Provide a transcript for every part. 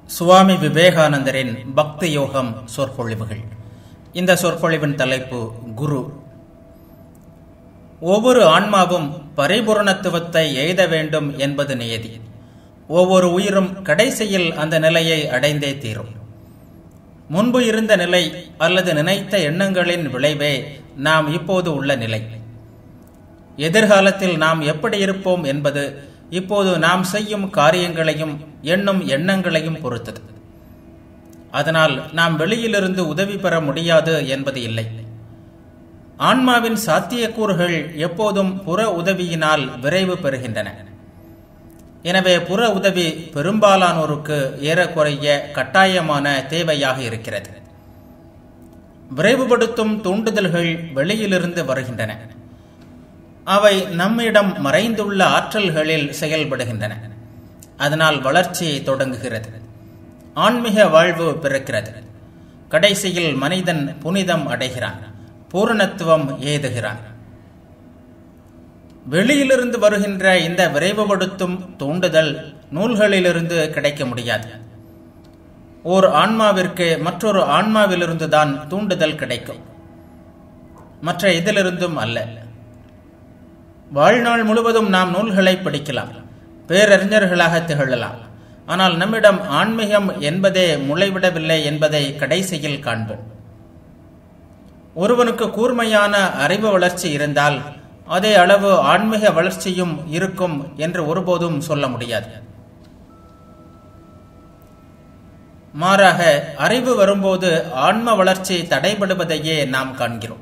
சுவாமி விவேகானந்தரின் பக்தி யோகம் சொற்பொழிவுகள் இந்த சொற்பொழிவின் தலைப்பு குரு ஒவ்வொரு ஆன்மாவும் பரிபூரணத்துவத்தை எய்த வேண்டும் என்பது நியதி ஒவ்வொரு உயிரும் கடைசியில் அந்த நிலையை அடைந்தே தீரும் முன்பு இருந்த நிலை அல்லது நினைத்த எண்ணங்களின் விளைவே நாம் இப்போது உள்ள நிலை எதிர்காலத்தில் நாம் எப்படி இருப்போம் என்பது இப்போது நாம் செய்யும் காரியங்களையும் எண்ணும் எண்ணங்களையும் பொறுத்தது அதனால் நாம் வெளியிலிருந்து உதவி பெற முடியாது என்பது இல்லை ஆன்மாவின் சாத்தியக்கூறுகள் எப்போதும் புற உதவியினால் விரைவு பெறுகின்றன எனவே புற உதவி பெரும்பாலானோருக்கு ஏறக்குறைய கட்டாயமான தேவையாக இருக்கிறது விரைவுபடுத்தும் தூண்டுதல்கள் வெளியிலிருந்து வருகின்றன அவை நம்மிடம் மறைந்துள்ள ஆற்றல்களில் செயல்படுகின்றன அதனால் வளர்ச்சி தொடங்குகிறது ஆன்மீக வாழ்வு பிறக்கிறது கடைசியில் மனிதன் புனிதம் அடைகிறான் பூரணத்துவம் ஏதுகிறான் வெளியிலிருந்து வருகின்ற இந்த விரைவுபடுத்தும் தூண்டுதல் நூல்களிலிருந்து கிடைக்க முடியாது ஓர் ஆன்மாவிற்கு மற்றொரு ஆன்மாவிலிருந்து தான் தூண்டுதல் கிடைக்கும் மற்ற இதிலிருந்தும் அல்ல வாழ்நாள் முழுவதும் நாம் நூல்களை படிக்கலாம் பேரறிஞர்களாக திகழலாம் ஆனால் நம்மிடம் ஆன்மீகம் என்பதே முளைவிடவில்லை என்பதை கடைசியில் காண்போம் ஒருவனுக்கு கூர்மையான அறிவு வளர்ச்சி இருந்தால் அதே அளவு ஆன்மீக வளர்ச்சியும் இருக்கும் என்று ஒருபோதும் சொல்ல முடியாது மாறாக அறிவு வரும்போது ஆன்ம வளர்ச்சி தடைபடுவதையே நாம் காண்கிறோம்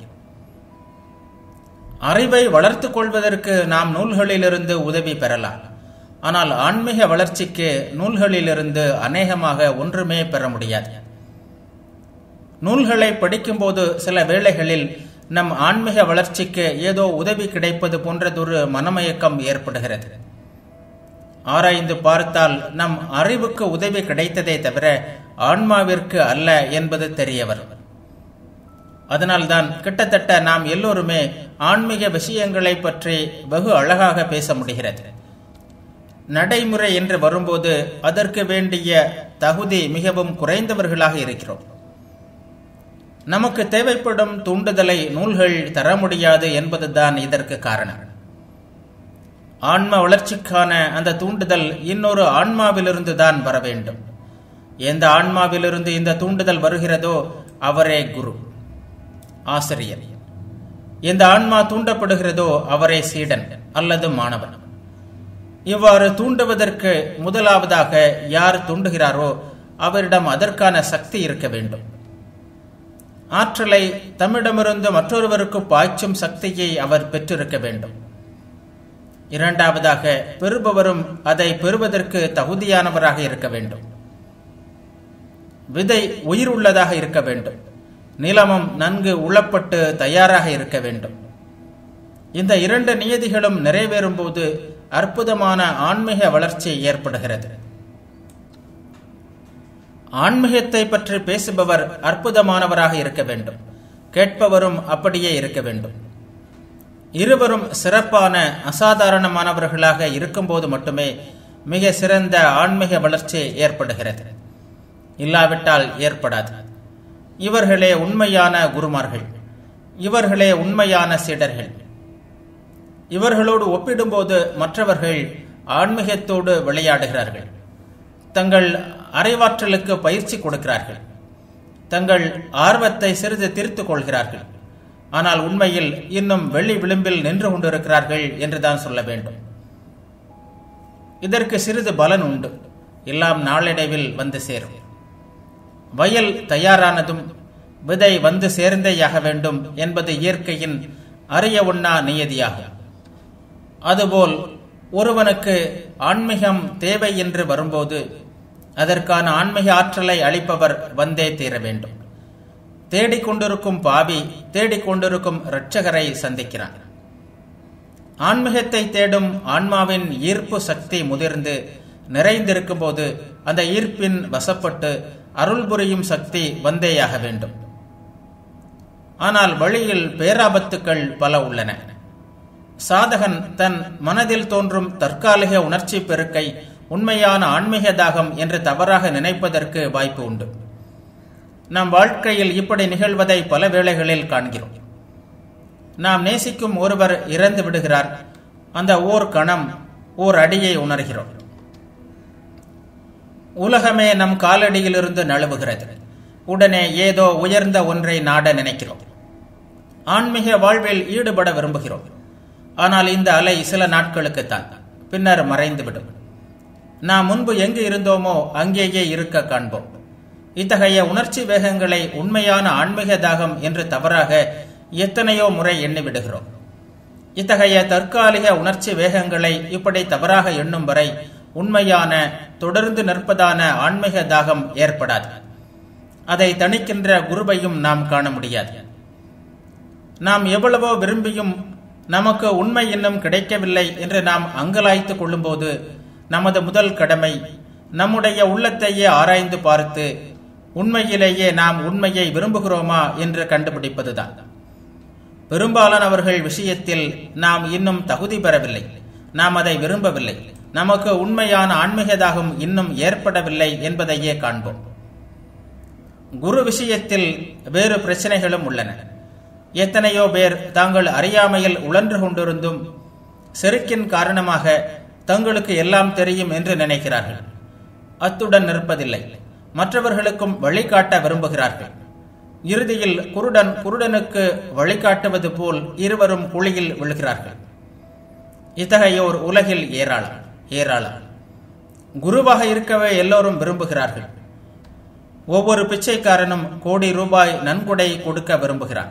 அறிவை வளர்த்துக் கொள்வதற்கு நாம் நூல்களிலிருந்து உதவி பெறலாம் ஆனால் ஆன்மீக வளர்ச்சிக்கு நூல்களிலிருந்து அநேகமாக ஒன்றுமே பெற முடியாது நூல்களை படிக்கும்போது சில வேளைகளில் நம் ஆன்மீக வளர்ச்சிக்கு ஏதோ உதவி கிடைப்பது போன்றதொரு மனமயக்கம் ஏற்படுகிறது ஆராய்ந்து பார்த்தால் நம் அறிவுக்கு உதவி கிடைத்ததே தவிர ஆன்மாவிற்கு அல்ல என்பது தெரிய வரும் அதனால்தான் கிட்டத்தட்ட நாம் எல்லோருமே ஆன்மீக விஷயங்களை பற்றி வெகு அழகாக பேச முடிகிறது நடைமுறை என்று வரும்போது அதற்கு வேண்டிய தகுதி மிகவும் குறைந்தவர்களாக இருக்கிறோம் நமக்கு தேவைப்படும் தூண்டுதலை நூல்கள் தர முடியாது என்பதுதான் இதற்கு காரணம் ஆன்ம வளர்ச்சிக்கான அந்த தூண்டுதல் இன்னொரு ஆன்மாவிலிருந்து தான் வர வேண்டும் எந்த ஆன்மாவிலிருந்து இந்த தூண்டுதல் வருகிறதோ அவரே குரு ஆசிரியர் எந்த ஆன்மா தூண்டப்படுகிறதோ அவரே சீடன் அல்லது மாணவன் இவ்வாறு தூண்டுவதற்கு முதலாவதாக யார் தூண்டுகிறாரோ அவரிடம் அதற்கான சக்தி இருக்க வேண்டும் ஆற்றலை தம்மிடமிருந்து மற்றொருவருக்கு பாய்ச்சும் சக்தியை அவர் பெற்றிருக்க வேண்டும் இரண்டாவதாக பெறுபவரும் அதை பெறுவதற்கு தகுதியானவராக இருக்க வேண்டும் விதை உயிர் உள்ளதாக இருக்க வேண்டும் நிலமும் நன்கு உளப்பட்டு தயாராக இருக்க வேண்டும் இந்த இரண்டு நியதிகளும் நிறைவேறும் போது அற்புதமான ஆன்மீக வளர்ச்சி ஏற்படுகிறது ஆன்மீகத்தை பற்றி பேசுபவர் அற்புதமானவராக இருக்க வேண்டும் கேட்பவரும் அப்படியே இருக்க வேண்டும் இருவரும் சிறப்பான அசாதாரணமானவர்களாக இருக்கும்போது மட்டுமே மிக சிறந்த ஆன்மீக வளர்ச்சி ஏற்படுகிறது இல்லாவிட்டால் ஏற்படாது இவர்களே உண்மையான குருமார்கள் இவர்களே உண்மையான சீடர்கள் இவர்களோடு ஒப்பிடும்போது மற்றவர்கள் ஆன்மீகத்தோடு விளையாடுகிறார்கள் தங்கள் அறிவாற்றலுக்கு பயிற்சி கொடுக்கிறார்கள் தங்கள் ஆர்வத்தை சிறிது திருத்துக் கொள்கிறார்கள் ஆனால் உண்மையில் இன்னும் வெள்ளி விளிம்பில் நின்று கொண்டிருக்கிறார்கள் என்றுதான் சொல்ல வேண்டும் இதற்கு சிறிது பலன் உண்டு எல்லாம் நாளடைவில் வந்து சேரும் வயல் தயாரானதும் விதை வந்து சேர்ந்தேயாக வேண்டும் என்பது இயற்கையின் அறிய உண்ணா நியதியாகும் அதுபோல் ஒருவனுக்கு ஆன்மீகம் தேவை என்று வரும்போது அதற்கான ஆன்மீக ஆற்றலை அளிப்பவர் வந்தே தீர வேண்டும் தேடிக்கொண்டிருக்கும் பாவி தேடிக்கொண்டிருக்கும் இரட்சகரை சந்திக்கிறான் ஆன்மீகத்தை தேடும் ஆன்மாவின் ஈர்ப்பு சக்தி முதிர்ந்து நிறைந்திருக்கும் போது அந்த ஈர்ப்பின் வசப்பட்டு அருள் புரியும் சக்தி வந்தேயாக வேண்டும் ஆனால் வழியில் பேராபத்துக்கள் பல உள்ளன சாதகன் தன் மனதில் தோன்றும் தற்காலிக உணர்ச்சி பெருக்கை உண்மையான ஆன்மீக தாகம் என்று தவறாக நினைப்பதற்கு வாய்ப்பு உண்டு நம் வாழ்க்கையில் இப்படி நிகழ்வதை பல வேளைகளில் காண்கிறோம் நாம் நேசிக்கும் ஒருவர் இறந்து விடுகிறார் அந்த ஓர் கணம் ஓர் அடியை உணர்கிறோம் உலகமே நம் காலடியிலிருந்து நழுவுகிறது உடனே ஏதோ உயர்ந்த ஒன்றை நாட நினைக்கிறோம் ஆன்மீக வாழ்வில் ஈடுபட விரும்புகிறோம் ஆனால் இந்த அலை சில நாட்களுக்குத்தான் பின்னர் மறைந்துவிடும் நாம் முன்பு எங்கு இருந்தோமோ அங்கேயே இருக்க காண்போம் இத்தகைய உணர்ச்சி வேகங்களை உண்மையான ஆன்மீக தாகம் என்று தவறாக எத்தனையோ முறை எண்ணிவிடுகிறோம் இத்தகைய தற்காலிக உணர்ச்சி வேகங்களை இப்படி தவறாக எண்ணும் வரை உண்மையான தொடர்ந்து நிற்பதான ஆன்மீக தாகம் ஏற்படாது அதை தணிக்கின்ற குருவையும் நாம் காண முடியாது நாம் எவ்வளவோ விரும்பியும் நமக்கு உண்மை இன்னும் கிடைக்கவில்லை என்று நாம் அங்கலாய்த்துக் கொள்ளும்போது நமது முதல் கடமை நம்முடைய உள்ளத்தையே ஆராய்ந்து பார்த்து உண்மையிலேயே நாம் உண்மையை விரும்புகிறோமா என்று கண்டுபிடிப்பதுதான் பெரும்பாலானவர்கள் விஷயத்தில் நாம் இன்னும் தகுதி பெறவில்லை நாம் அதை விரும்பவில்லை நமக்கு உண்மையான ஆன்மீகதாகம் இன்னும் ஏற்படவில்லை என்பதையே காண்போம் குரு விஷயத்தில் வேறு பிரச்சனைகளும் உள்ளன எத்தனையோ பேர் தாங்கள் அறியாமையில் உழன்று கொண்டிருந்தும் செருக்கின் காரணமாக தங்களுக்கு எல்லாம் தெரியும் என்று நினைக்கிறார்கள் அத்துடன் நிற்பதில்லை மற்றவர்களுக்கும் வழிகாட்ட விரும்புகிறார்கள் இறுதியில் குருடன் குருடனுக்கு வழிகாட்டுவது போல் இருவரும் குழியில் விழுகிறார்கள் இத்தகையோர் உலகில் ஏராளம் ஏராளம் குருவாக இருக்கவே எல்லோரும் விரும்புகிறார்கள் ஒவ்வொரு பிச்சைக்காரனும் கோடி ரூபாய் நன்கொடை கொடுக்க விரும்புகிறார்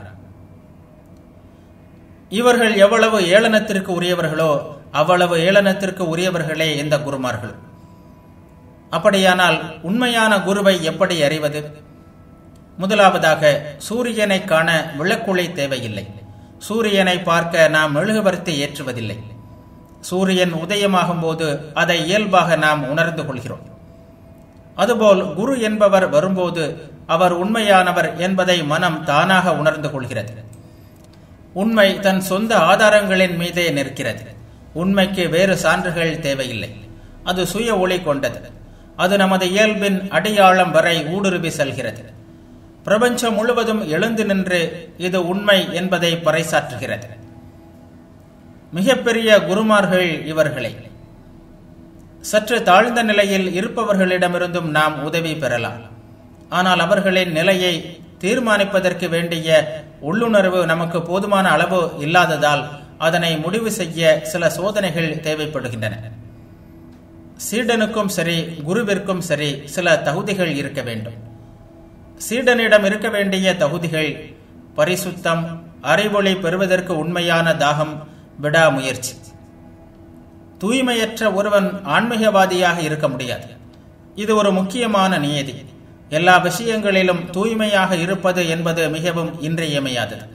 இவர்கள் எவ்வளவு ஏளனத்திற்கு உரியவர்களோ அவ்வளவு ஏளனத்திற்கு உரியவர்களே இந்த குருமார்கள் அப்படியானால் உண்மையான குருவை எப்படி அறிவது முதலாவதாக சூரியனை காண விளக்குளை தேவையில்லை சூரியனை பார்க்க நாம் மெழுகுவர்த்தி ஏற்றுவதில்லை சூரியன் உதயமாகும் போது அதை இயல்பாக நாம் உணர்ந்து கொள்கிறோம் அதுபோல் குரு என்பவர் வரும்போது அவர் உண்மையானவர் என்பதை மனம் தானாக உணர்ந்து கொள்கிறது உண்மை தன் சொந்த ஆதாரங்களின் மீதே நிற்கிறது உண்மைக்கு வேறு சான்றுகள் தேவையில்லை அது சுய ஒளி கொண்டது அது நமது இயல்பின் அடையாளம் வரை ஊடுருவி செல்கிறது பிரபஞ்சம் முழுவதும் எழுந்து நின்று இது உண்மை என்பதை பறைசாற்றுகிறது மிகப்பெரிய குருமார்கள் இவர்களே சற்று தாழ்ந்த நிலையில் இருப்பவர்களிடமிருந்தும் நாம் உதவி பெறலாம் ஆனால் அவர்களின் நிலையை தீர்மானிப்பதற்கு வேண்டிய உள்ளுணர்வு நமக்கு போதுமான அளவு இல்லாததால் அதனை முடிவு செய்ய சில சோதனைகள் தேவைப்படுகின்றன சீடனுக்கும் சரி குருவிற்கும் சரி சில தகுதிகள் இருக்க வேண்டும் சீடனிடம் இருக்க வேண்டிய தகுதிகள் பரிசுத்தம் அறிவொளி பெறுவதற்கு உண்மையான தாகம் விடாமுயற்சி தூய்மையற்ற ஒருவன் ஆன்மீகவாதியாக இருக்க முடியாது இது ஒரு முக்கியமான நியதி எல்லா விஷயங்களிலும் தூய்மையாக இருப்பது என்பது மிகவும் இன்றியமையாதது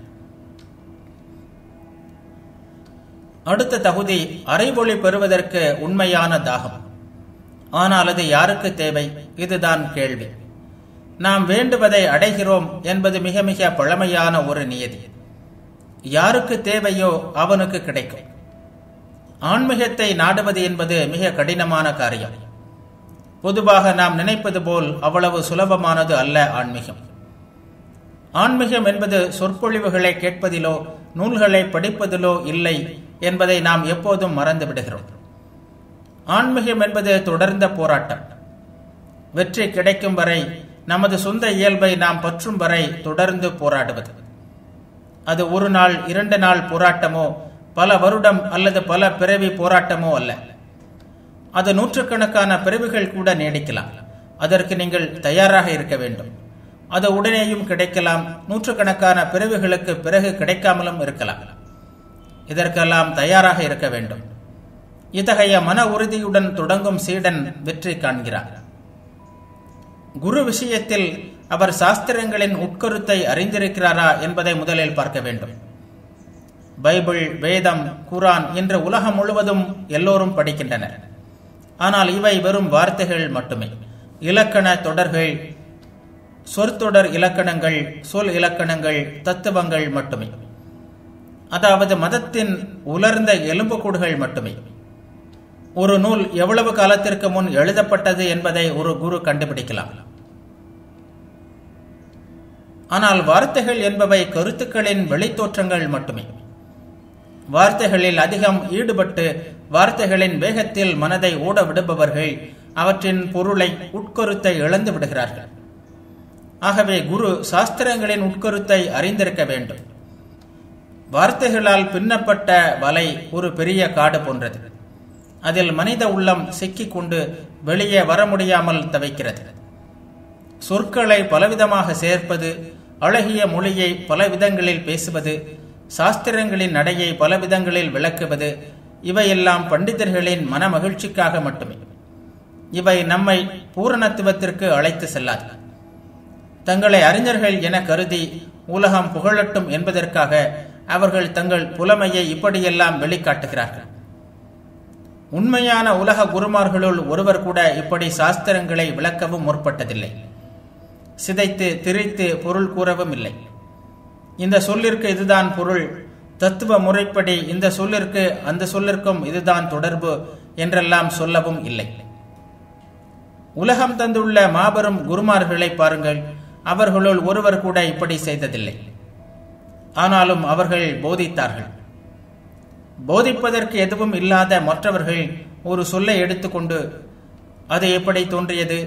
அடுத்த தகுதி அறிவொளி பெறுவதற்கு உண்மையான தாகம் ஆனால் அது யாருக்கு தேவை இதுதான் கேள்வி நாம் வேண்டுவதை அடைகிறோம் என்பது மிக மிக பழமையான ஒரு நியதி யாருக்கு தேவையோ அவனுக்கு கிடைக்கும் ஆன்மீகத்தை நாடுவது என்பது மிக கடினமான காரியம் பொதுவாக நாம் நினைப்பது போல் அவ்வளவு சுலபமானது அல்ல ஆன்மீகம் ஆன்மீகம் என்பது சொற்பொழிவுகளை கேட்பதிலோ நூல்களை படிப்பதிலோ இல்லை என்பதை நாம் எப்போதும் மறந்து விடுகிறோம் ஆன்மீகம் என்பது தொடர்ந்த போராட்டம் வெற்றி கிடைக்கும் வரை நமது சொந்த இயல்பை நாம் பற்றும் வரை தொடர்ந்து போராடுவது அது ஒரு நாள் இரண்டு நாள் போராட்டமோ பல வருடம் அல்லது பல பிறவி போராட்டமோ அல்ல அது நூற்றுக்கணக்கான பிறவிகள் கூட நீடிக்கலாம் அதற்கு நீங்கள் தயாராக இருக்க வேண்டும் அது உடனேயும் கிடைக்கலாம் நூற்றுக்கணக்கான பிறவிகளுக்கு பிறகு கிடைக்காமலும் இருக்கலாம் இதற்கெல்லாம் தயாராக இருக்க வேண்டும் இத்தகைய மன உறுதியுடன் தொடங்கும் சீடன் வெற்றி காண்கிறார் குரு விஷயத்தில் அவர் சாஸ்திரங்களின் உட்கருத்தை அறிந்திருக்கிறாரா என்பதை முதலில் பார்க்க வேண்டும் பைபிள் வேதம் குரான் என்று உலகம் முழுவதும் எல்லோரும் படிக்கின்றனர் ஆனால் இவை வெறும் வார்த்தைகள் மட்டுமே இலக்கண தொடர்கள் சொற்தொடர் இலக்கணங்கள் சொல் இலக்கணங்கள் தத்துவங்கள் மட்டுமே அதாவது மதத்தின் உலர்ந்த எலும்புக்கூடுகள் மட்டுமே ஒரு நூல் எவ்வளவு காலத்திற்கு முன் எழுதப்பட்டது என்பதை ஒரு குரு கண்டுபிடிக்கலாம் ஆனால் வார்த்தைகள் என்பவை கருத்துக்களின் வெளித்தோற்றங்கள் மட்டுமே வார்த்தைகளில் அதிகம் ஈடுபட்டு வார்த்தைகளின் வேகத்தில் மனதை ஓட விடுபவர்கள் அவற்றின் பொருளை உட்கருத்தை இழந்து விடுகிறார்கள் ஆகவே குரு சாஸ்திரங்களின் உட்கருத்தை அறிந்திருக்க வேண்டும் வார்த்தைகளால் பின்னப்பட்ட வலை ஒரு பெரிய காடு போன்றது அதில் மனித உள்ளம் சிக்கிக் கொண்டு வெளியே வர முடியாமல் தவிக்கிறது சொற்களை பலவிதமாக சேர்ப்பது அழகிய மொழியை பல விதங்களில் பேசுவது சாஸ்திரங்களின் நடையை பல விதங்களில் விளக்குவது இவையெல்லாம் பண்டிதர்களின் மன மகிழ்ச்சிக்காக மட்டுமே இவை நம்மை பூரணத்துவத்திற்கு அழைத்து செல்லாது தங்களை அறிஞர்கள் என கருதி உலகம் புகழட்டும் என்பதற்காக அவர்கள் தங்கள் புலமையை இப்படியெல்லாம் வெளிக்காட்டுகிறார்கள் உண்மையான உலக குருமார்களுள் ஒருவர் கூட இப்படி சாஸ்திரங்களை விளக்கவும் முற்பட்டதில்லை சிதைத்து திரித்து பொருள் கூறவும் இல்லை இந்த சொல்லிற்கு இதுதான் பொருள் தத்துவ முறைப்படி இந்த சொல்லிற்கு அந்த சொல்லிற்கும் இதுதான் தொடர்பு என்றெல்லாம் சொல்லவும் இல்லை உலகம் தந்துள்ள மாபெரும் குருமார்களை பாருங்கள் அவர்களுள் ஒருவர் கூட இப்படி செய்ததில்லை ஆனாலும் அவர்கள் போதித்தார்கள் போதிப்பதற்கு எதுவும் இல்லாத மற்றவர்கள் ஒரு சொல்லை எடுத்துக்கொண்டு அது எப்படி தோன்றியது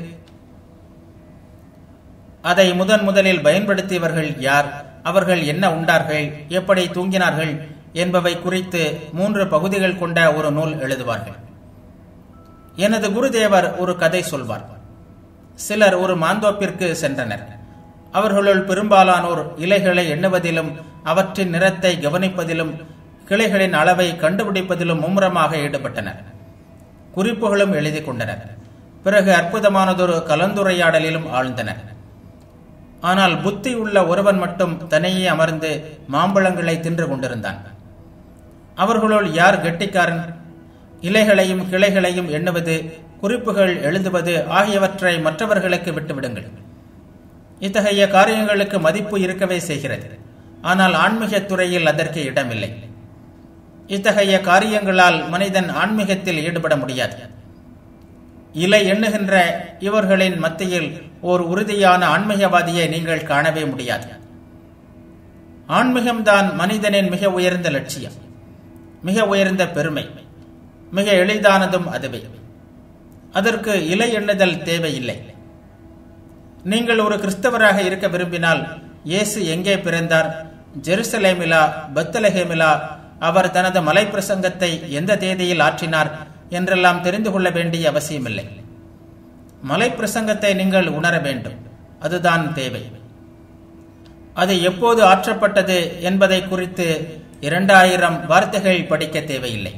அதை முதன் முதலில் பயன்படுத்தியவர்கள் யார் அவர்கள் என்ன உண்டார்கள் எப்படி தூங்கினார்கள் என்பவை குறித்து மூன்று பகுதிகள் கொண்ட ஒரு நூல் எழுதுவார்கள் எனது குருதேவர் ஒரு கதை சொல்வார் சிலர் ஒரு மாந்தோப்பிற்கு சென்றனர் அவர்களுள் பெரும்பாலானோர் இலைகளை எண்ணுவதிலும் அவற்றின் நிறத்தை கவனிப்பதிலும் கிளைகளின் அளவை கண்டுபிடிப்பதிலும் மும்முரமாக ஈடுபட்டனர் குறிப்புகளும் எழுதி கொண்டனர் பிறகு அற்புதமானதொரு கலந்துரையாடலிலும் ஆழ்ந்தனர் ஆனால் புத்தி உள்ள ஒருவன் மட்டும் தனியே அமர்ந்து மாம்பழங்களை தின்று கொண்டிருந்தான் அவர்களுள் யார் கெட்டிக்காரன் இலைகளையும் கிளைகளையும் எண்ணுவது குறிப்புகள் எழுதுவது ஆகியவற்றை மற்றவர்களுக்கு விட்டுவிடுங்கள் இத்தகைய காரியங்களுக்கு மதிப்பு இருக்கவே செய்கிறது ஆனால் ஆன்மீக துறையில் அதற்கு இடமில்லை இத்தகைய காரியங்களால் மனிதன் ஆன்மீகத்தில் ஈடுபட முடியாது இலை எண்ணுகின்ற இவர்களின் மத்தியில் ஓர் உறுதியான ஆன்மீகவாதியை நீங்கள் காணவே முடியாது ஆன்மீகம்தான் மனிதனின் மிக உயர்ந்த லட்சியம் மிக உயர்ந்த பெருமை மிக எளிதானதும் அதுவே அதற்கு இலை எண்ணுதல் தேவையில்லை நீங்கள் ஒரு கிறிஸ்தவராக இருக்க விரும்பினால் இயேசு எங்கே பிறந்தார் ஜெருசலேமிலா பெத்தலஹேமிலா அவர் தனது மலை பிரசங்கத்தை எந்த தேதியில் ஆற்றினார் என்றெல்லாம் தெரிந்து கொள்ள வேண்டிய அவசியமில்லை மலை பிரசங்கத்தை நீங்கள் உணர வேண்டும் அதுதான் தேவை அது எப்போது ஆற்றப்பட்டது என்பதை குறித்து இரண்டாயிரம் வார்த்தைகள் படிக்க தேவையில்லை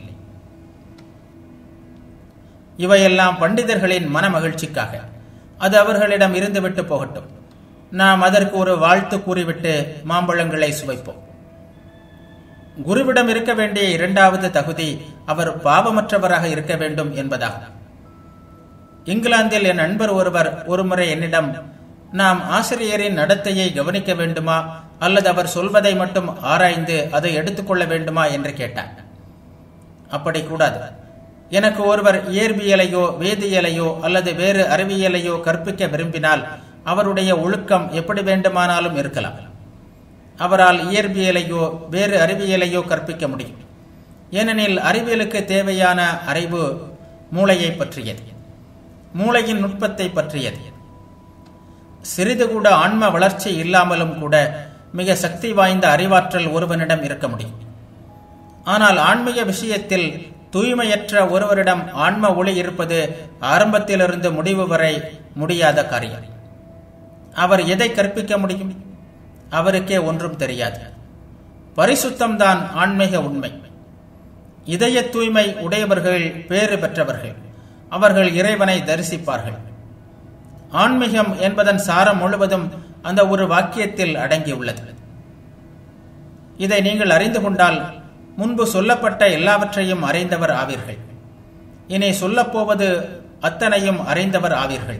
இவையெல்லாம் பண்டிதர்களின் மன மகிழ்ச்சிக்காக அது அவர்களிடம் இருந்துவிட்டு போகட்டும் நாம் அதற்கு ஒரு வாழ்த்து கூறிவிட்டு மாம்பழங்களை சுவைப்போம் குருவிடம் இருக்க வேண்டிய இரண்டாவது தகுதி அவர் பாவமற்றவராக இருக்க வேண்டும் என்பதாகும் இங்கிலாந்தில் என் நண்பர் ஒருவர் ஒருமுறை என்னிடம் நாம் ஆசிரியரின் நடத்தையை கவனிக்க வேண்டுமா அல்லது அவர் சொல்வதை மட்டும் ஆராய்ந்து அதை எடுத்துக்கொள்ள வேண்டுமா என்று கேட்டார் அப்படி கூடாது எனக்கு ஒருவர் இயற்பியலையோ வேதியியலையோ அல்லது வேறு அறிவியலையோ கற்பிக்க விரும்பினால் அவருடைய ஒழுக்கம் எப்படி வேண்டுமானாலும் இருக்கலாம் அவரால் இயற்பியலையோ வேறு அறிவியலையோ கற்பிக்க முடியும் ஏனெனில் அறிவியலுக்கு தேவையான அறிவு மூளையை பற்றியது மூளையின் நுட்பத்தை பற்றியது சிறிது கூட ஆன்ம வளர்ச்சி இல்லாமலும் கூட மிக சக்தி வாய்ந்த அறிவாற்றல் ஒருவனிடம் இருக்க முடியும் ஆனால் ஆன்மீக விஷயத்தில் தூய்மையற்ற ஒருவரிடம் ஆன்ம ஒளி இருப்பது ஆரம்பத்திலிருந்து முடிவு வரை முடியாத காரியம் அவர் எதை கற்பிக்க முடியும் அவருக்கே ஒன்றும் தெரியாது பரிசுத்தம்தான் ஆன்மீக உண்மை இதய தூய்மை உடையவர்கள் பேறு பெற்றவர்கள் அவர்கள் இறைவனை தரிசிப்பார்கள் ஆன்மீகம் என்பதன் சாரம் முழுவதும் அந்த ஒரு வாக்கியத்தில் அடங்கியுள்ளது இதை நீங்கள் அறிந்து கொண்டால் முன்பு சொல்லப்பட்ட எல்லாவற்றையும் அறிந்தவர் ஆவீர்கள் இனி சொல்லப்போவது அத்தனையும் அறிந்தவர் ஆவீர்கள்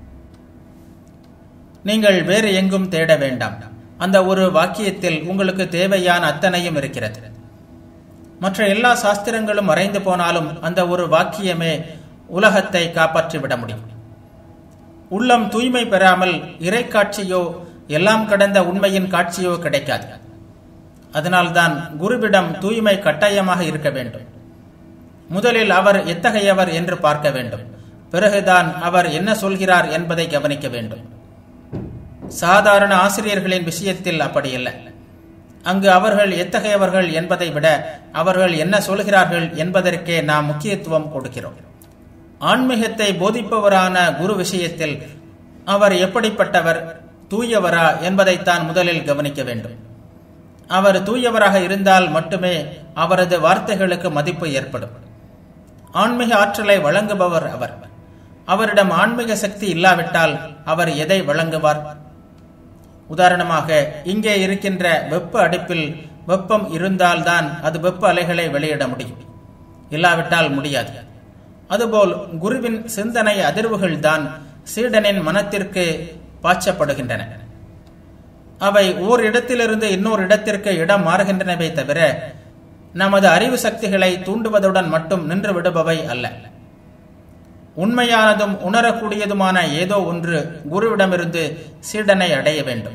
நீங்கள் வேறு எங்கும் தேட வேண்டாம் அந்த ஒரு வாக்கியத்தில் உங்களுக்கு தேவையான அத்தனையும் இருக்கிறது மற்ற எல்லா சாஸ்திரங்களும் மறைந்து போனாலும் அந்த ஒரு வாக்கியமே உலகத்தை காப்பாற்றிவிட முடியும் உள்ளம் தூய்மை பெறாமல் இறை காட்சியோ எல்லாம் கடந்த உண்மையின் காட்சியோ கிடைக்காது அதனால்தான் குருவிடம் தூய்மை கட்டாயமாக இருக்க வேண்டும் முதலில் அவர் எத்தகையவர் என்று பார்க்க வேண்டும் பிறகுதான் அவர் என்ன சொல்கிறார் என்பதை கவனிக்க வேண்டும் சாதாரண ஆசிரியர்களின் விஷயத்தில் அப்படியல்ல அங்கு அவர்கள் எத்தகையவர்கள் என்பதை விட அவர்கள் என்ன சொல்கிறார்கள் என்பதற்கே நாம் முக்கியத்துவம் கொடுக்கிறோம் ஆன்மீகத்தை போதிப்பவரான குரு விஷயத்தில் அவர் எப்படிப்பட்டவர் தூயவரா என்பதைத்தான் முதலில் கவனிக்க வேண்டும் அவர் தூயவராக இருந்தால் மட்டுமே அவரது வார்த்தைகளுக்கு மதிப்பு ஏற்படும் ஆன்மீக ஆற்றலை வழங்குபவர் அவர் அவரிடம் ஆன்மீக சக்தி இல்லாவிட்டால் அவர் எதை வழங்குவார் உதாரணமாக இங்கே இருக்கின்ற வெப்ப அடுப்பில் வெப்பம் இருந்தால்தான் அது வெப்ப அலைகளை வெளியிட முடியும் இல்லாவிட்டால் முடியாது அதுபோல் குருவின் சிந்தனை அதிர்வுகள் தான் சீடனின் மனத்திற்கு பாய்ச்சப்படுகின்றன அவை ஓர் இடத்திலிருந்து இன்னொரு இடத்திற்கு இடம் மாறுகின்றனவே தவிர நமது அறிவு சக்திகளை தூண்டுவதுடன் மட்டும் நின்று விடுபவை அல்ல உண்மையானதும் உணரக்கூடியதுமான ஏதோ ஒன்று குருவிடமிருந்து சீடனை அடைய வேண்டும்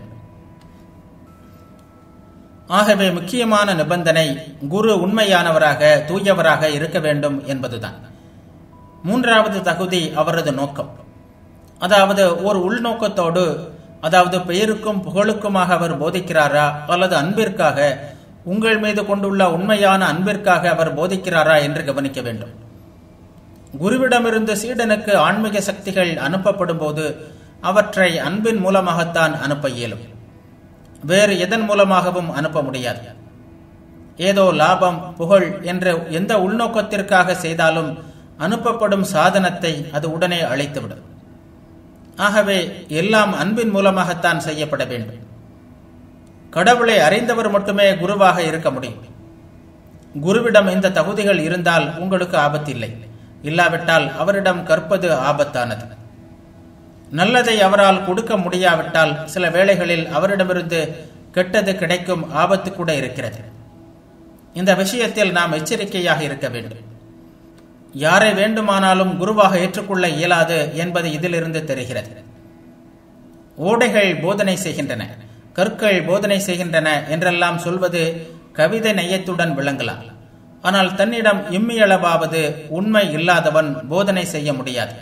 ஆகவே முக்கியமான நிபந்தனை குரு உண்மையானவராக தூயவராக இருக்க வேண்டும் என்பதுதான் மூன்றாவது தகுதி அவரது நோக்கம் அதாவது ஒரு உள்நோக்கத்தோடு அதாவது பெயருக்கும் புகழுக்குமாக அவர் போதிக்கிறாரா அல்லது அன்பிற்காக உங்கள் மீது கொண்டுள்ள உண்மையான அன்பிற்காக அவர் போதிக்கிறாரா என்று கவனிக்க வேண்டும் குருவிடமிருந்து சீடனுக்கு ஆன்மீக சக்திகள் அனுப்பப்படும் போது அவற்றை அன்பின் மூலமாகத்தான் அனுப்ப இயலும் வேறு எதன் மூலமாகவும் அனுப்ப முடியாது ஏதோ லாபம் புகழ் என்ற எந்த உள்நோக்கத்திற்காக செய்தாலும் அனுப்பப்படும் சாதனத்தை அது உடனே அழைத்துவிடும் ஆகவே எல்லாம் அன்பின் மூலமாகத்தான் செய்யப்பட வேண்டும் கடவுளை அறிந்தவர் மட்டுமே குருவாக இருக்க முடியும் குருவிடம் இந்த தகுதிகள் இருந்தால் உங்களுக்கு ஆபத்தில்லை இல்லாவிட்டால் அவரிடம் கற்பது ஆபத்தானது நல்லதை அவரால் கொடுக்க முடியாவிட்டால் சில வேளைகளில் அவரிடமிருந்து கெட்டது கிடைக்கும் ஆபத்து கூட இருக்கிறது இந்த விஷயத்தில் நாம் எச்சரிக்கையாக இருக்க வேண்டும் யாரை வேண்டுமானாலும் குருவாக ஏற்றுக்கொள்ள இயலாது என்பது இதிலிருந்து தெரிகிறது ஓடைகள் போதனை செய்கின்றன கற்கள் போதனை செய்கின்றன என்றெல்லாம் சொல்வது கவிதை நெய்யத்துடன் விளங்கலாம் ஆனால் தன்னிடம் இம்மியளவாவது உண்மை இல்லாதவன் போதனை செய்ய முடியாது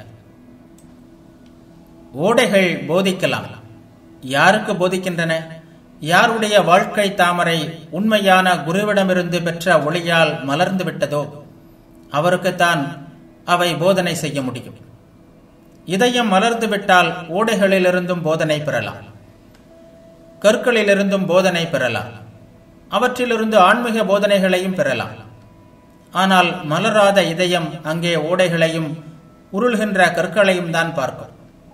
ஓடைகள் போதிக்கலாம் யாருக்கு போதிக்கின்றன யாருடைய வாழ்க்கை தாமரை உண்மையான குருவிடமிருந்து பெற்ற ஒளியால் மலர்ந்து விட்டதோ அவருக்குத்தான் அவை போதனை செய்ய முடியும் இதயம் மலர்ந்து விட்டால் ஓடைகளிலிருந்தும் போதனை பெறலாம் கற்களிலிருந்தும் போதனை பெறலாம் அவற்றிலிருந்து ஆன்மீக போதனைகளையும் பெறலாம் ஆனால் மலராத இதயம் அங்கே ஓடைகளையும் உருள்கின்ற கற்களையும் தான் பார்க்கும்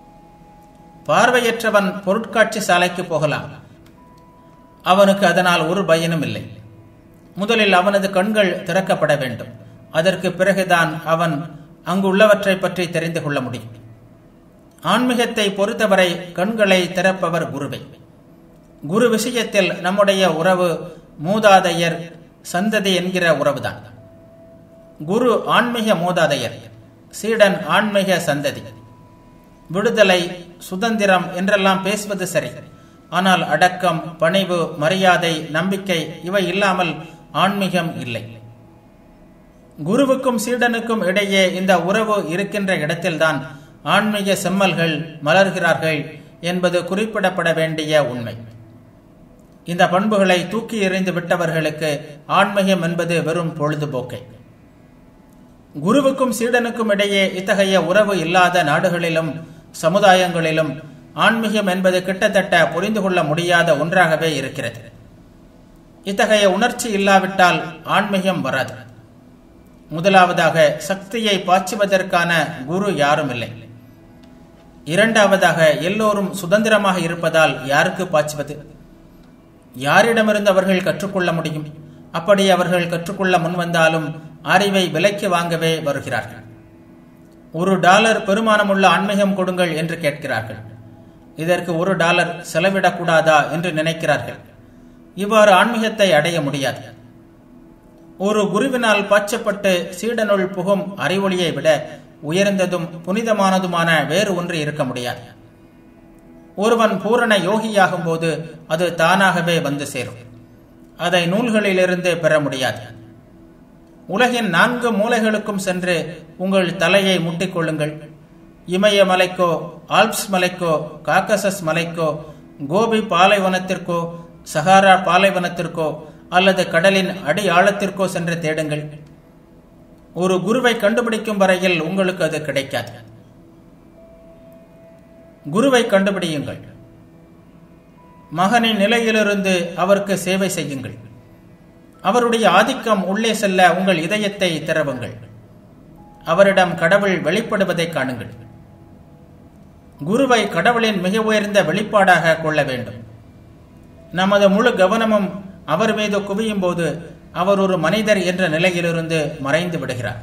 பார்வையற்றவன் பொருட்காட்சி சாலைக்கு போகலாம் அவனுக்கு அதனால் ஒரு பயனும் இல்லை முதலில் அவனது கண்கள் திறக்கப்பட வேண்டும் அதற்கு பிறகுதான் அவன் அங்கு உள்ளவற்றை பற்றி தெரிந்து கொள்ள முடியும் ஆன்மீகத்தை பொறுத்தவரை கண்களை திறப்பவர் குருவை குரு விஷயத்தில் நம்முடைய உறவு மூதாதையர் சந்ததி என்கிற உறவுதான் குரு ஆன்மீக மூதாதையர் சீடன் ஆன்மீக சந்ததி விடுதலை சுதந்திரம் என்றெல்லாம் பேசுவது சரி ஆனால் அடக்கம் பணிவு மரியாதை நம்பிக்கை இவை இல்லாமல் ஆன்மீகம் இல்லை குருவுக்கும் சீடனுக்கும் இடையே இந்த உறவு இருக்கின்ற இடத்தில்தான் ஆன்மீக செம்மல்கள் மலர்கிறார்கள் என்பது குறிப்பிடப்பட வேண்டிய உண்மை இந்த பண்புகளை தூக்கி எறிந்து விட்டவர்களுக்கு ஆன்மீகம் என்பது வெறும் பொழுதுபோக்கை குருவுக்கும் சீடனுக்கும் இடையே இத்தகைய உறவு இல்லாத நாடுகளிலும் சமுதாயங்களிலும் ஆன்மீகம் என்பது கிட்டத்தட்ட புரிந்து கொள்ள முடியாத ஒன்றாகவே இருக்கிறது இத்தகைய உணர்ச்சி இல்லாவிட்டால் ஆன்மீகம் வராது முதலாவதாக சக்தியை பாய்ச்சுவதற்கான குரு யாரும் இல்லை இரண்டாவதாக எல்லோரும் சுதந்திரமாக இருப்பதால் யாருக்கு பாய்ச்சுவது யாரிடமிருந்து அவர்கள் கற்றுக்கொள்ள முடியும் அப்படி அவர்கள் கற்றுக்கொள்ள முன்வந்தாலும் அறிவை விலைக்கு வாங்கவே வருகிறார்கள் ஒரு டாலர் பெருமானமுள்ள ஆன்மீகம் கொடுங்கள் என்று கேட்கிறார்கள் இதற்கு ஒரு டாலர் செலவிடக்கூடாதா என்று நினைக்கிறார்கள் இவ்வாறு ஆன்மீகத்தை அடைய முடியாது ஒரு குருவினால் பாய்ச்சப்பட்டு சீடனுள் புகும் அறிவொளியை விட உயர்ந்ததும் புனிதமானதுமான வேறு ஒன்று இருக்க முடியாது ஒருவன் பூரண யோகியாகும் போது அது தானாகவே வந்து சேரும் அதை நூல்களிலிருந்து பெற முடியாது உலகின் நான்கு மூலைகளுக்கும் சென்று உங்கள் தலையை முட்டிக்கொள்ளுங்கள் இமய மலைக்கோ ஆல்ப்ஸ் மலைக்கோ காக்கசஸ் மலைக்கோ கோபி பாலைவனத்திற்கோ சஹாரா பாலைவனத்திற்கோ அல்லது கடலின் அடி ஆழத்திற்கோ சென்று தேடுங்கள் ஒரு குருவை கண்டுபிடிக்கும் வரையில் உங்களுக்கு அது கிடைக்காது குருவை கண்டுபிடியுங்கள் மகனின் நிலையிலிருந்து அவருக்கு சேவை செய்யுங்கள் அவருடைய ஆதிக்கம் உள்ளே செல்ல உங்கள் இதயத்தை திறவுங்கள் அவரிடம் கடவுள் வெளிப்படுவதை காணுங்கள் குருவை கடவுளின் மிக உயர்ந்த வெளிப்பாடாக கொள்ள வேண்டும் நமது முழு கவனமும் அவர் மீது குவியும் போது அவர் ஒரு மனிதர் என்ற நிலையிலிருந்து மறைந்து விடுகிறார்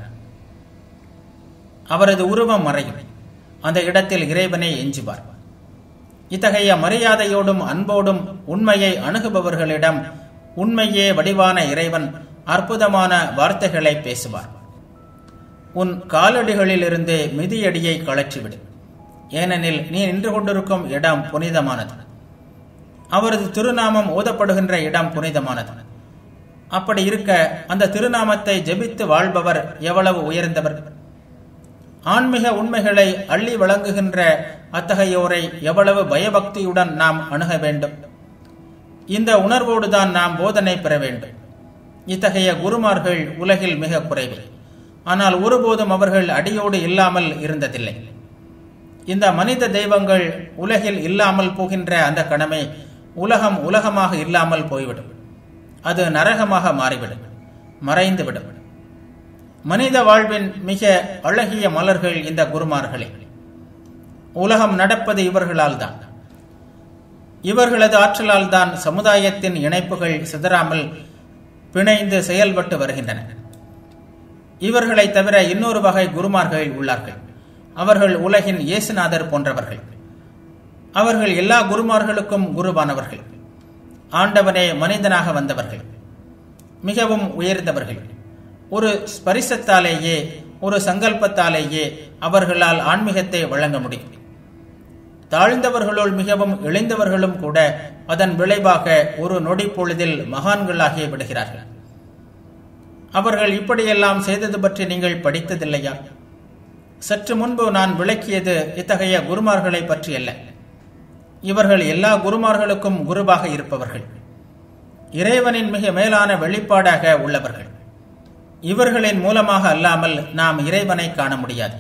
அவரது உருவம் மறையும் அந்த இடத்தில் இறைவனை எஞ்சுவார் இத்தகைய மரியாதையோடும் அன்போடும் உண்மையை அணுகுபவர்களிடம் உண்மையே வடிவான இறைவன் அற்புதமான வார்த்தைகளை பேசுவார் உன் காலடிகளிலிருந்து மிதியடியை கழற்றிவிடு ஏனெனில் நீ நின்று கொண்டிருக்கும் இடம் புனிதமானது அவரது திருநாமம் ஓதப்படுகின்ற இடம் புனிதமானது அப்படி இருக்க அந்த திருநாமத்தை ஜெபித்து வாழ்பவர் எவ்வளவு உயர்ந்தவர் ஆன்மீக உண்மைகளை அள்ளி வழங்குகின்ற அத்தகையோரை எவ்வளவு பயபக்தியுடன் நாம் அணுக வேண்டும் இந்த உணர்வோடுதான் நாம் போதனை பெற வேண்டும் இத்தகைய குருமார்கள் உலகில் மிக குறைவு ஆனால் ஒருபோதும் அவர்கள் அடியோடு இல்லாமல் இருந்ததில்லை இந்த மனித தெய்வங்கள் உலகில் இல்லாமல் போகின்ற அந்த கடமை உலகம் உலகமாக இல்லாமல் போய்விடும் அது நரகமாக மாறிவிடும் மறைந்துவிடும் மனித வாழ்வின் மிக அழகிய மலர்கள் இந்த குருமார்களே உலகம் நடப்பது இவர்களால் தான் இவர்களது ஆற்றலால் தான் சமுதாயத்தின் இணைப்புகள் சிதறாமல் பிணைந்து செயல்பட்டு வருகின்றன இவர்களை தவிர இன்னொரு வகை குருமார்கள் உள்ளார்கள் அவர்கள் உலகின் இயேசுநாதர் போன்றவர்கள் அவர்கள் எல்லா குருமார்களுக்கும் குருவானவர்கள் ஆண்டவனே மனிதனாக வந்தவர்கள் மிகவும் உயர்ந்தவர்கள் ஒரு ஸ்பரிசத்தாலேயே ஒரு சங்கல்பத்தாலேயே அவர்களால் ஆன்மீகத்தை வழங்க முடியும் தாழ்ந்தவர்களுள் மிகவும் இளைந்தவர்களும் கூட அதன் விளைவாக ஒரு நொடி பொழுதில் மகான்களாகி விடுகிறார்கள் அவர்கள் இப்படியெல்லாம் செய்தது பற்றி நீங்கள் படித்ததில்லையா சற்று முன்பு நான் விளக்கியது இத்தகைய குருமார்களை பற்றி அல்ல இவர்கள் எல்லா குருமார்களுக்கும் குருவாக இருப்பவர்கள் இறைவனின் மிக மேலான வெளிப்பாடாக உள்ளவர்கள் இவர்களின் மூலமாக அல்லாமல் நாம் இறைவனை காண முடியாது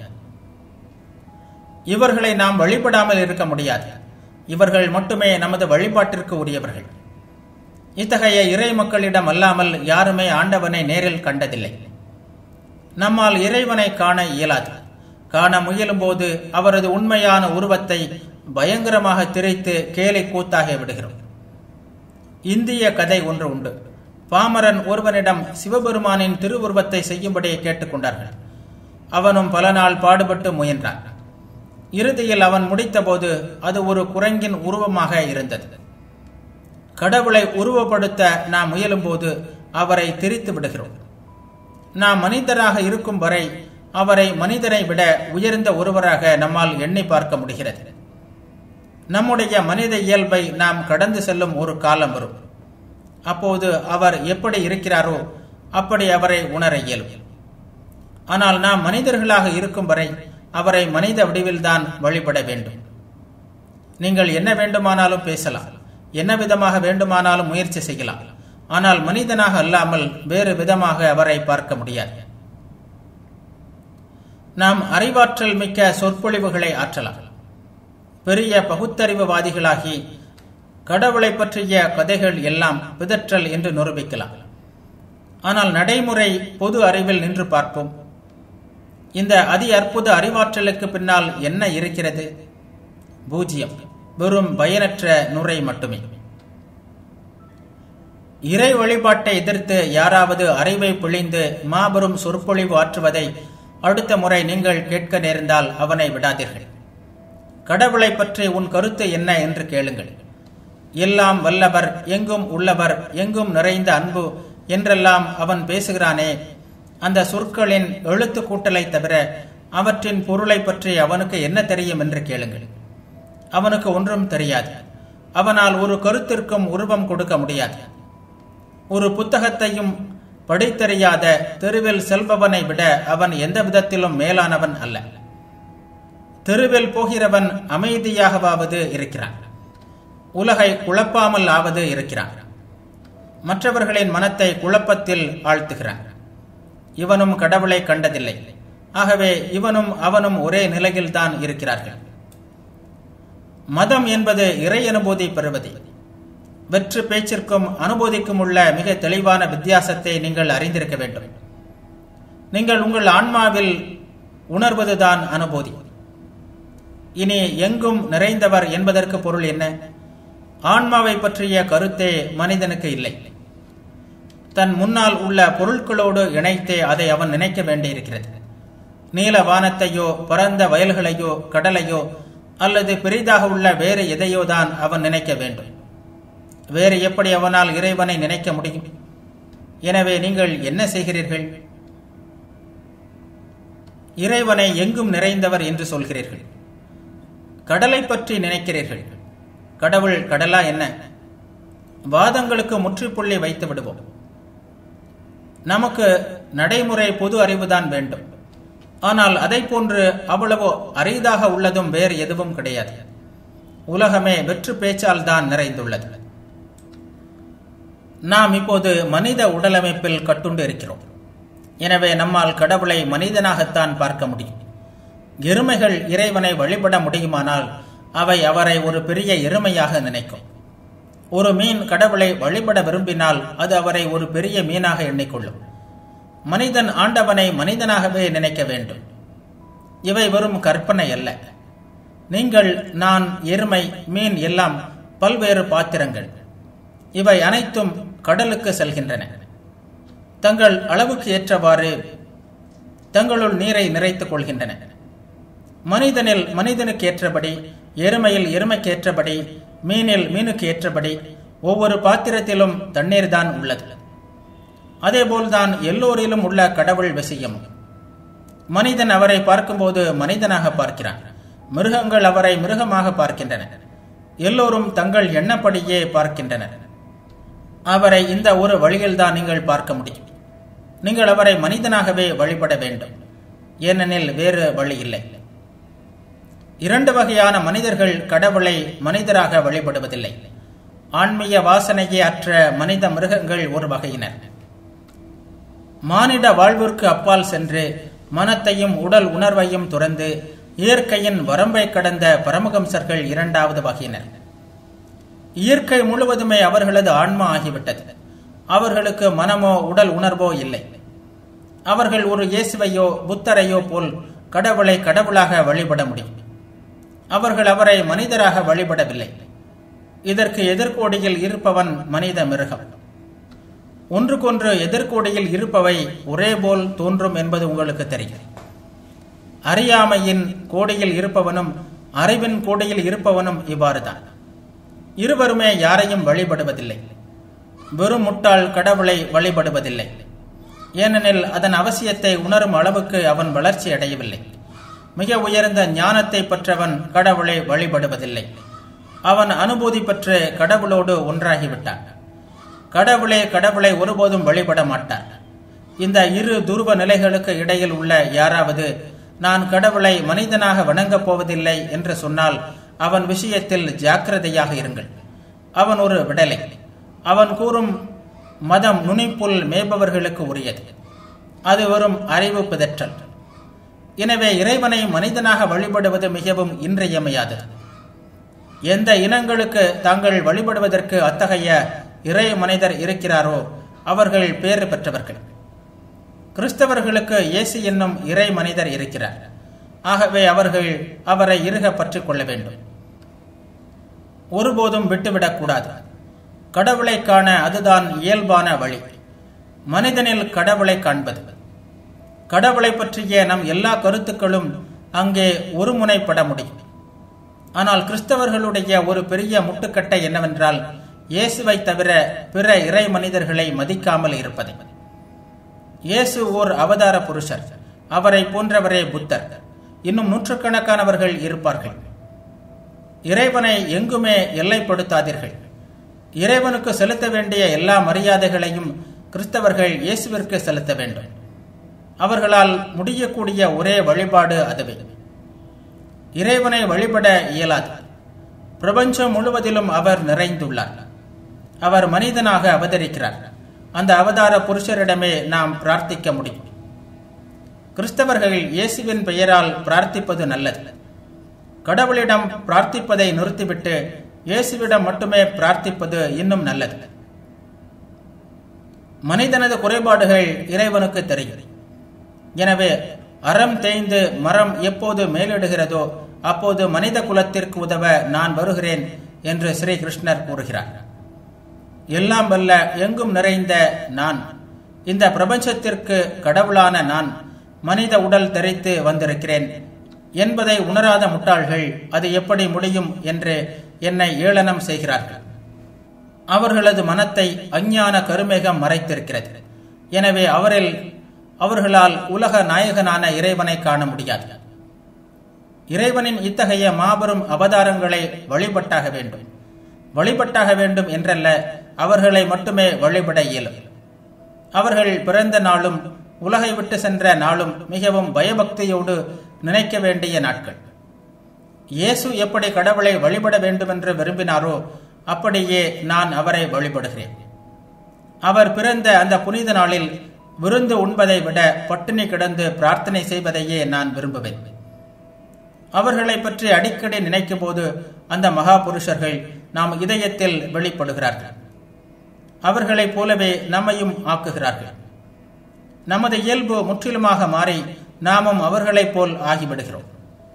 இவர்களை நாம் வழிபடாமல் இருக்க முடியாது இவர்கள் மட்டுமே நமது வழிபாட்டிற்கு உரியவர்கள் இத்தகைய இறை மக்களிடம் அல்லாமல் யாருமே ஆண்டவனை நேரில் கண்டதில்லை நம்மால் இறைவனை காண இயலாது காண முயலும் போது அவரது உண்மையான உருவத்தை பயங்கரமாக திரைத்து கேலை கூத்தாகி விடுகிறோம் இந்திய கதை ஒன்று உண்டு பாமரன் ஒருவனிடம் சிவபெருமானின் திருவுருவத்தை செய்யும்படி கேட்டுக்கொண்டார்கள் அவனும் பல நாள் பாடுபட்டு முயன்றான் இறுதியில் அவன் முடித்தபோது அது ஒரு குரங்கின் உருவமாக இருந்தது கடவுளை உருவப்படுத்த நாம் முயலும்போது அவரை திரித்து விடுகிறோம் நாம் மனிதராக இருக்கும் வரை அவரை மனிதரை விட உயர்ந்த ஒருவராக நம்மால் எண்ணி பார்க்க முடிகிறது நம்முடைய மனித இயல்பை நாம் கடந்து செல்லும் ஒரு காலம் வரும் அப்போது அவர் எப்படி இருக்கிறாரோ அப்படி அவரை உணர இயலும் ஆனால் நாம் மனிதர்களாக இருக்கும் வரை அவரை மனித வடிவில்தான் வழிபட வேண்டும் நீங்கள் என்ன வேண்டுமானாலும் பேசலாம் என்ன விதமாக வேண்டுமானாலும் முயற்சி செய்யலாம் ஆனால் மனிதனாக அல்லாமல் வேறு விதமாக அவரை பார்க்க முடியாது நாம் அறிவாற்றல் மிக்க சொற்பொழிவுகளை ஆற்றலாம் பெரிய பகுத்தறிவுவாதிகளாகி கடவுளை பற்றிய கதைகள் எல்லாம் பிதற்றல் என்று நிரூபிக்கலாம் ஆனால் நடைமுறை பொது அறிவில் நின்று பார்ப்போம் இந்த அதி அற்புத அறிவாற்றலுக்கு பின்னால் என்ன இருக்கிறது பூஜ்யம் வெறும் பயனற்ற நுரை மட்டுமே இறை வழிபாட்டை எதிர்த்து யாராவது அறிவை பிழிந்து மாபெரும் சொற்பொழிவு ஆற்றுவதை அடுத்த முறை நீங்கள் கேட்க நேர்ந்தால் அவனை விடாதீர்கள் கடவுளை பற்றி உன் கருத்து என்ன என்று கேளுங்கள் எல்லாம் வல்லவர் எங்கும் உள்ளவர் எங்கும் நிறைந்த அன்பு என்றெல்லாம் அவன் பேசுகிறானே அந்த சொற்களின் எழுத்து கூட்டலை தவிர அவற்றின் பொருளை பற்றி அவனுக்கு என்ன தெரியும் என்று கேளுங்கள் அவனுக்கு ஒன்றும் தெரியாது அவனால் ஒரு கருத்திற்கும் உருவம் கொடுக்க முடியாது ஒரு புத்தகத்தையும் படித்தறியாத தெருவில் செல்பவனை விட அவன் எந்த விதத்திலும் மேலானவன் அல்ல தெருவில் போகிறவன் அமைதியாகவாவது இருக்கிறான் உலகை குழப்பாமல் ஆவது இருக்கிறான் மற்றவர்களின் மனத்தை குழப்பத்தில் ஆழ்த்துகிறான் இவனும் கடவுளை கண்டதில்லை ஆகவே இவனும் அவனும் ஒரே நிலையில்தான் இருக்கிறார்கள் மதம் என்பது இறை அனுபூதி பெறுவது வெற்று பேச்சிற்கும் அனுபூதிக்கும் உள்ள மிக தெளிவான வித்தியாசத்தை நீங்கள் அறிந்திருக்க வேண்டும் நீங்கள் உங்கள் ஆன்மாவில் உணர்வதுதான் அனுபூதி இனி எங்கும் நிறைந்தவர் என்பதற்கு பொருள் என்ன ஆன்மாவை பற்றிய கருத்தே மனிதனுக்கு இல்லை தன் முன்னால் உள்ள பொருட்களோடு இணைத்தே அதை அவன் நினைக்க வேண்டியிருக்கிறது நீல வானத்தையோ பரந்த வயல்களையோ கடலையோ அல்லது பெரிதாக உள்ள வேறு எதையோ தான் அவன் நினைக்க வேண்டும் வேறு எப்படி அவனால் இறைவனை நினைக்க முடியும் எனவே நீங்கள் என்ன செய்கிறீர்கள் இறைவனை எங்கும் நிறைந்தவர் என்று சொல்கிறீர்கள் கடலை பற்றி நினைக்கிறீர்கள் கடவுள் கடலா என்ன வாதங்களுக்கு முற்றுப்புள்ளி வைத்து விடுவோம் நமக்கு நடைமுறை பொது அறிவுதான் வேண்டும் ஆனால் அதை போன்று அவ்வளவு அரிதாக உள்ளதும் வேறு எதுவும் கிடையாது உலகமே வெற்று பேச்சால் தான் நிறைந்துள்ளது நாம் இப்போது மனித உடலமைப்பில் கட்டுண்டு இருக்கிறோம் எனவே நம்மால் கடவுளை மனிதனாகத்தான் பார்க்க முடியும் எருமைகள் இறைவனை வழிபட முடியுமானால் அவை அவரை ஒரு பெரிய எருமையாக நினைக்கும் ஒரு மீன் கடவுளை வழிபட விரும்பினால் அது அவரை ஒரு பெரிய மீனாக எண்ணிக்கொள்ளும் மனிதன் ஆண்டவனை மனிதனாகவே நினைக்க வேண்டும் இவை வெறும் கற்பனை அல்ல நீங்கள் நான் எருமை மீன் எல்லாம் பல்வேறு பாத்திரங்கள் இவை அனைத்தும் கடலுக்கு செல்கின்றன தங்கள் அளவுக்கு ஏற்றவாறு தங்களுள் நீரை நிறைத்துக் கொள்கின்றன மனிதனில் மனிதனுக்கு ஏற்றபடி எருமையில் எருமைக்கு ஏற்றபடி மீனில் மீனுக்கு ஏற்றபடி ஒவ்வொரு பாத்திரத்திலும் தண்ணீர் தான் உள்ளது அதேபோல்தான் எல்லோரிலும் உள்ள கடவுள் விஷயம் மனிதன் அவரை பார்க்கும்போது மனிதனாக பார்க்கிறான் மிருகங்கள் அவரை மிருகமாக பார்க்கின்றன எல்லோரும் தங்கள் எண்ணப்படியே பார்க்கின்றனர் அவரை இந்த ஒரு வழியில்தான் நீங்கள் பார்க்க முடியும் நீங்கள் அவரை மனிதனாகவே வழிபட வேண்டும் ஏனெனில் வேறு வழி இல்லை இரண்டு வகையான மனிதர்கள் கடவுளை மனிதராக வழிபடுவதில்லை ஆன்மீக வாசனையே அற்ற மனித மிருகங்கள் ஒரு வகையினர் மானிட வாழ்விற்கு அப்பால் சென்று மனத்தையும் உடல் உணர்வையும் துறந்து இயற்கையின் வரம்பை கடந்த பரமகம்சர்கள் இரண்டாவது வகையினர் இயற்கை முழுவதுமே அவர்களது ஆன்மா ஆகிவிட்டது அவர்களுக்கு மனமோ உடல் உணர்வோ இல்லை அவர்கள் ஒரு இயேசுவையோ புத்தரையோ போல் கடவுளை கடவுளாக வழிபட முடியும் அவர்கள் அவரை மனிதராக வழிபடவில்லை இதற்கு எதிர்கோடியில் இருப்பவன் மனித மிருகம் ஒன்றுக்கொன்று எதிர்கோடியில் இருப்பவை ஒரே போல் தோன்றும் என்பது உங்களுக்கு தெரியும் அறியாமையின் கோடியில் இருப்பவனும் அறிவின் கோடியில் இருப்பவனும் இவ்வாறுதான் இருவருமே யாரையும் வழிபடுவதில்லை வெறும் முட்டாள் கடவுளை வழிபடுவதில்லை ஏனெனில் அதன் அவசியத்தை உணரும் அளவுக்கு அவன் வளர்ச்சி அடையவில்லை மிக உயர்ந்த ஞானத்தை பெற்றவன் கடவுளை வழிபடுவதில்லை அவன் அனுபூதி பெற்று கடவுளோடு ஒன்றாகிவிட்டான் கடவுளே கடவுளை ஒருபோதும் வழிபட மாட்டார் இந்த இரு துருவ நிலைகளுக்கு இடையில் உள்ள யாராவது நான் கடவுளை மனிதனாக வணங்கப் போவதில்லை என்று சொன்னால் அவன் விஷயத்தில் ஜாக்கிரதையாக இருங்கள் அவன் ஒரு விடலை அவன் கூறும் மதம் நுனிப்புல் மேய்பவர்களுக்கு உரியது அது வெறும் அறிவு பிதற்றல் எனவே இறைவனை மனிதனாக வழிபடுவது மிகவும் இன்றியமையாதது எந்த இனங்களுக்கு தாங்கள் வழிபடுவதற்கு அத்தகைய இறை மனிதர் இருக்கிறாரோ அவர்கள் பேறு பெற்றவர்கள் கிறிஸ்தவர்களுக்கு இயேசு என்னும் இறை மனிதர் இருக்கிறார் ஆகவே அவர்கள் அவரை இறுக பற்றிக் கொள்ள வேண்டும் ஒருபோதும் விட்டுவிடக்கூடாது கடவுளை காண அதுதான் இயல்பான வழி மனிதனில் கடவுளை காண்பது கடவுளை பற்றிய நம் எல்லா கருத்துக்களும் அங்கே ஒருமுனைப்பட முடியும் ஆனால் கிறிஸ்தவர்களுடைய ஒரு பெரிய முட்டுக்கட்டை என்னவென்றால் இயேசுவை தவிர பிற இறை மனிதர்களை மதிக்காமல் இருப்பதை இயேசு ஓர் அவதார புருஷர் அவரை போன்றவரே புத்தர் இன்னும் நூற்றுக்கணக்கானவர்கள் இருப்பார்கள் இறைவனை எங்குமே எல்லைப்படுத்தாதீர்கள் இறைவனுக்கு செலுத்த வேண்டிய எல்லா மரியாதைகளையும் கிறிஸ்தவர்கள் இயேசுவிற்கு செலுத்த வேண்டும் அவர்களால் முடியக்கூடிய ஒரே வழிபாடு அதுவே இறைவனை வழிபட இயலாது பிரபஞ்சம் முழுவதிலும் அவர் நிறைந்துள்ளார் அவர் மனிதனாக அவதரிக்கிறார் அந்த அவதார புருஷரிடமே நாம் பிரார்த்திக்க முடியும் கிறிஸ்தவர்கள் இயேசுவின் பெயரால் பிரார்த்திப்பது நல்லது கடவுளிடம் பிரார்த்திப்பதை நிறுத்திவிட்டு இயேசுவிடம் மட்டுமே பிரார்த்திப்பது இன்னும் நல்லது மனிதனது குறைபாடுகள் இறைவனுக்கு தெரியும் எனவே அறம் தேய்ந்து மரம் எப்போது மேலிடுகிறதோ அப்போது மனித குலத்திற்கு உதவ நான் வருகிறேன் என்று ஸ்ரீ கிருஷ்ணர் கூறுகிறார் எல்லாம் வல்ல எங்கும் நிறைந்த நான் இந்த பிரபஞ்சத்திற்கு கடவுளான நான் மனித உடல் தரித்து வந்திருக்கிறேன் என்பதை உணராத முட்டாள்கள் அது எப்படி முடியும் என்று என்னை ஏளனம் செய்கிறார்கள் அவர்களது மனத்தை அஞ்ஞான கருமேகம் மறைத்திருக்கிறது எனவே அவரில் அவர்களால் உலக நாயகனான இறைவனை காண முடியாது இறைவனின் இத்தகைய மாபெரும் அவதாரங்களை வழிபட்டாக வேண்டும் வழிபட்டாக வேண்டும் என்றல்ல அவர்களை மட்டுமே வழிபட இயலும் அவர்கள் பிறந்த நாளும் உலகை விட்டு சென்ற நாளும் மிகவும் பயபக்தியோடு நினைக்க வேண்டிய நாட்கள் இயேசு எப்படி கடவுளை வழிபட வேண்டும் என்று விரும்பினாரோ அப்படியே நான் அவரை வழிபடுகிறேன் அவர் பிறந்த அந்த புனித நாளில் விருந்து உண்பதை விட பட்டினி கிடந்து பிரார்த்தனை செய்வதையே நான் விரும்புவேன் அவர்களை பற்றி அடிக்கடி நினைக்கும் போது அந்த மகா புருஷர்கள் நாம் இதயத்தில் வெளிப்படுகிறார்கள் அவர்களைப் போலவே நம்மையும் ஆக்குகிறார்கள் நமது இயல்பு முற்றிலுமாக மாறி நாமும் அவர்களைப் போல் ஆகிவிடுகிறோம்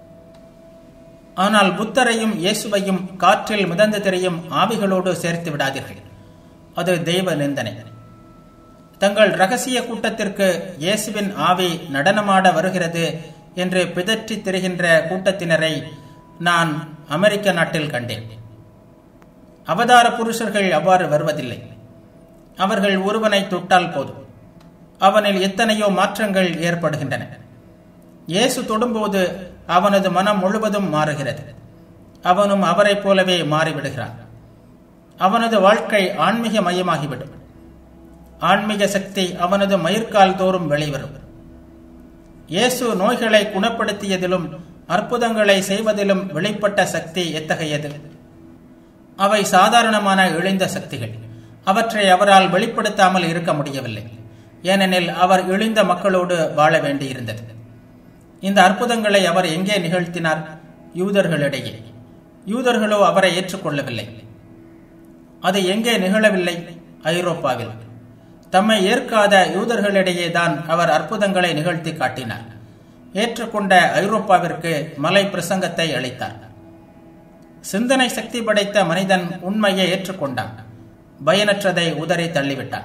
ஆனால் புத்தரையும் இயேசுவையும் காற்றில் மிதந்து தெரியும் ஆவிகளோடு சேர்த்து விடாதீர்கள் அது தெய்வ நிந்தனை தங்கள் ரகசிய கூட்டத்திற்கு இயேசுவின் ஆவி நடனமாட வருகிறது என்று பிதற்றி திரிகின்ற கூட்டத்தினரை நான் அமெரிக்க நாட்டில் கண்டேன் அவதார புருஷர்கள் அவ்வாறு வருவதில்லை அவர்கள் ஒருவனை தொட்டால் போதும் அவனில் எத்தனையோ மாற்றங்கள் ஏற்படுகின்றன இயேசு தொடும்போது அவனது மனம் முழுவதும் மாறுகிறது அவனும் அவரைப் போலவே மாறிவிடுகிறான் அவனது வாழ்க்கை ஆன்மீக மையமாகிவிடும் ஆன்மீக சக்தி அவனது மயிர்கால் தோறும் வெளிவரும் இயேசு நோய்களை குணப்படுத்தியதிலும் அற்புதங்களை செய்வதிலும் வெளிப்பட்ட சக்தி எத்தகையது அவை சாதாரணமான இழிந்த சக்திகள் அவற்றை அவரால் வெளிப்படுத்தாமல் இருக்க முடியவில்லை ஏனெனில் அவர் இழிந்த மக்களோடு வாழ வேண்டியிருந்தது இந்த அற்புதங்களை அவர் எங்கே நிகழ்த்தினார் யூதர்களிடையே யூதர்களோ அவரை ஏற்றுக்கொள்ளவில்லை அது எங்கே நிகழவில்லை ஐரோப்பாவில் தம்மை ஏற்காத யூதர்களிடையே தான் அவர் அற்புதங்களை நிகழ்த்தி காட்டினார் ஏற்றுக்கொண்ட ஐரோப்பாவிற்கு மலை பிரசங்கத்தை அளித்தார் சிந்தனை சக்தி படைத்த மனிதன் உண்மையை ஏற்றுக்கொண்டான் பயனற்றதை உதறி தள்ளிவிட்டான்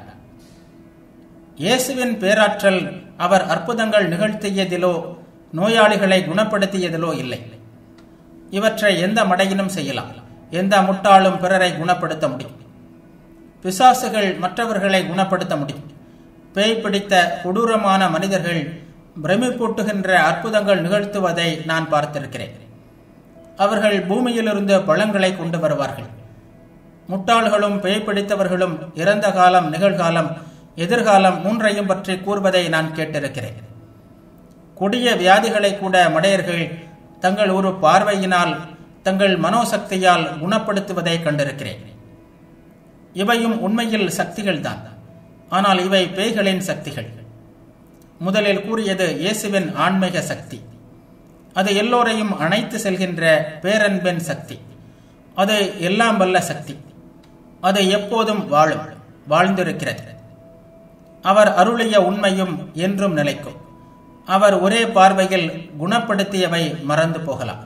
இயேசுவின் பேராற்றல் அவர் அற்புதங்கள் நிகழ்த்தியதிலோ நோயாளிகளை குணப்படுத்தியதிலோ இல்லை இவற்றை எந்த மடையினும் செய்யலாம் எந்த முட்டாளும் பிறரை குணப்படுத்த முடியும் பிசாசுகள் மற்றவர்களை குணப்படுத்த முடியும் பேய் பிடித்த கொடூரமான மனிதர்கள் பிரமிப்பூட்டுகின்ற அற்புதங்கள் நிகழ்த்துவதை நான் பார்த்திருக்கிறேன் அவர்கள் பூமியிலிருந்து பழங்களை கொண்டு வருவார்கள் முட்டாள்களும் பேய் பிடித்தவர்களும் இறந்த காலம் நிகழ்காலம் எதிர்காலம் மூன்றையும் பற்றி கூறுவதை நான் கேட்டிருக்கிறேன் கொடிய வியாதிகளை கூட மடையர்கள் தங்கள் ஒரு பார்வையினால் தங்கள் மனோசக்தியால் குணப்படுத்துவதை கண்டிருக்கிறேன் இவையும் உண்மையில் சக்திகள் தான் ஆனால் இவை பேய்களின் சக்திகள் முதலில் கூறியது இயேசுவின் ஆன்மீக சக்தி அது எல்லோரையும் அணைத்து செல்கின்ற பேரன்பின் சக்தி அது எல்லாம் வல்ல சக்தி அது எப்போதும் வாழும் வாழ்ந்திருக்கிறது அவர் அருளிய உண்மையும் என்றும் நிலைக்கும் அவர் ஒரே பார்வையில் குணப்படுத்தியவை மறந்து போகலாம்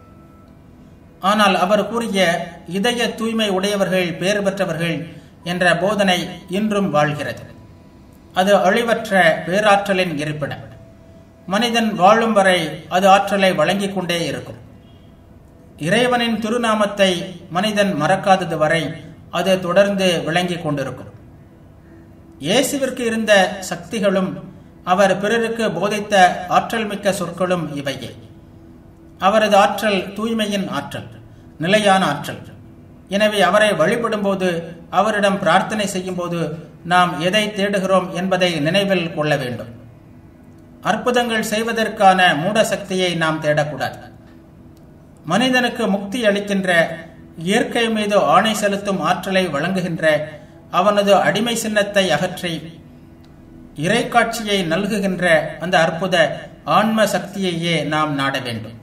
ஆனால் அவர் கூறிய இதய தூய்மை உடையவர்கள் பேறு பெற்றவர்கள் என்ற போதனை இன்றும் வாழ்கிறது அது அழிவற்ற பேராற்றலின் இருப்பிடம் மனிதன் வாழும் வரை அது ஆற்றலை வழங்கிக் கொண்டே இருக்கும் இறைவனின் திருநாமத்தை மனிதன் மறக்காதது வரை அது தொடர்ந்து விளங்கிக் கொண்டிருக்கும் இயேசுவிற்கு இருந்த சக்திகளும் அவர் பிறருக்கு போதித்த ஆற்றல் மிக்க சொற்களும் இவையே அவரது ஆற்றல் தூய்மையின் ஆற்றல் நிலையான ஆற்றல் எனவே அவரை வழிபடும்போது அவரிடம் பிரார்த்தனை செய்யும்போது நாம் எதை தேடுகிறோம் என்பதை நினைவில் கொள்ள வேண்டும் அற்புதங்கள் செய்வதற்கான மூட சக்தியை நாம் தேடக்கூடாது மனிதனுக்கு முக்தி அளிக்கின்ற இயற்கை மீது ஆணை செலுத்தும் ஆற்றலை வழங்குகின்ற அவனது அடிமை சின்னத்தை அகற்றி இறைக்காட்சியை நல்குகின்ற அந்த அற்புத ஆன்ம சக்தியையே நாம் நாட வேண்டும்